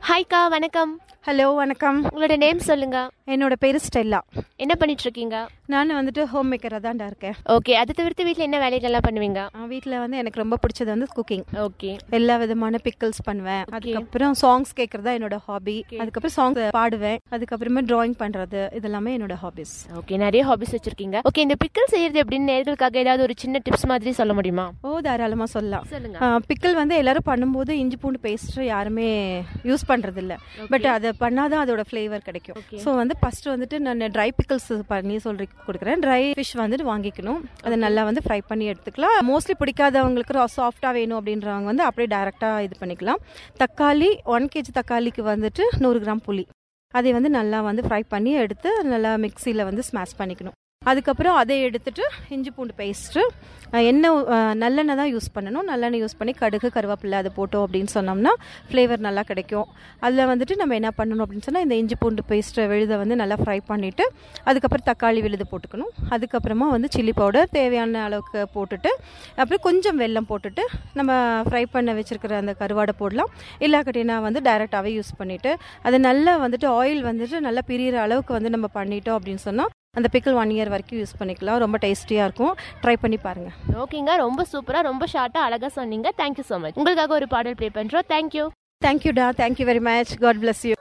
ஹாய்க்கா வணக்கம் ஹலோ வணக்கம் உங்களோட நேம் சொல்லுங்க என்னோட பேர் ஸ்டெல்லா என்ன பண்ணிட்டு இருக்கீங்க நான் வந்துட்டு ஹோம் மேக்கராக தான்டா இருக்கேன் ஓகே அதை தவிர்த்து வீட்டில் என்ன வேலைகள்லாம் பண்ணுவீங்க வீட்டில் வந்து எனக்கு ரொம்ப பிடிச்சது வந்து குக்கிங் ஓகே எல்லா விதமான பிக்கிள்ஸ் பண்ணுவேன் அதுக்கப்புறம் சாங்ஸ் கேட்கறதா என்னோட ஹாபி அதுக்கப்புறம் சாங்ஸ் பாடுவேன் அதுக்கப்புறமா டிராயிங் பண்றது இதெல்லாமே என்னோட ஹாபிஸ் ஓகே நிறைய ஹாபிஸ் வச்சிருக்கீங்க ஓகே இந்த பிக்கல் செய்யறது எப்படின்னு நேர்களுக்காக ஏதாவது ஒரு சின்ன டிப்ஸ் மாதிரி சொல்ல முடியுமா ஓ தாராளமாக சொல்லலாம் சொல்லுங்க பிக்கிள் வந்து எல்லாரும் பண்ணும்போது இஞ்சி பூண்டு பேஸ்ட் யாருமே யூஸ் பண்றது இல்ல பட் அதை பண்ணாதான் அதோட ஃப்ளேவர் கிடைக்கும் ஸோ வந்து ஃபர்ஸ்ட் வந்துட்டு நான் ட்ரை பிக்கிள்ஸ் பண்ணி சொல்லி கொடுக்குறேன் ட்ரை ஃபிஷ் வந்துட்டு வாங்கிக்கணும் அதை நல்லா வந்து ஃப்ரை பண்ணி எடுத்துக்கலாம் மோஸ்ட்லி பிடிக்காதவங்களுக்கு சாஃப்டாக வேணும் அப்படின்றவங்க வந்து அப்படியே டைரெக்டாக இது பண்ணிக்கலாம் தக்காளி ஒன் கேஜி தக்காளிக்கு வந்துட்டு நூறு கிராம் புளி அதை வந்து நல்லா வந்து ஃப்ரை பண்ணி எடுத்து நல்லா மிக்சியில் வந்து ஸ்மாஷ் பண்ணிக்கணும் அதுக்கப்புறம் அதை எடுத்துட்டு இஞ்சி பூண்டு பேஸ்ட்டு எண்ணெய் அஹ், நல்லெண்ணெய் தான் யூஸ் பண்ணணும் நல்லெண்ணெய் யூஸ் பண்ணி கடுகு கருவேப்பிலை அது போட்டோம் அப்படின்னு சொன்னோம்னா ஃப்ளேவர் நல்லா கிடைக்கும் அதில் வந்துட்டு நம்ம என்ன பண்ணணும் அப்படின்னு சொன்னால் இந்த இஞ்சி பூண்டு பேஸ்ட் விழுதை வந்து நல்லா ஃப்ரை பண்ணிவிட்டு அதுக்கப்புறம் தக்காளி விழுது போட்டுக்கணும் அதுக்கப்புறமா வந்து சில்லி பவுடர் தேவையான அளவுக்கு போட்டுட்டு அப்புறம் கொஞ்சம் வெல்லம் போட்டுட்டு நம்ம ஃப்ரை பண்ண வச்சிருக்கிற அந்த கருவாடை போடலாம் இல்லாக்கட்டினா வந்து டைரெக்டாகவே யூஸ் பண்ணிவிட்டு அது நல்லா வந்துட்டு ஆயில் வந்துட்டு நல்லா பிரியிற அளவுக்கு வந்து நம்ம பண்ணிட்டோம் அப்படின்னு சொன்னால் அந்த பிக்கிள் ஒன் இயர் வரைக்கும் யூஸ் பண்ணிக்கலாம் ரொம்ப டேஸ்டியாக இருக்கும் ட்ரை பண்ணி பாருங்கள் ஓகேங்க ரொம்ப சூப்பரா ரொம்ப ஷார்ட்டா அழகா சொன்னீங்க தேங்க்யூ ஸோ மச் உங்களுக்காக ஒரு பாடல் ப்ளே பண்றோம் தேங்க்யூ தேங்க்யூடா thank you very much God bless you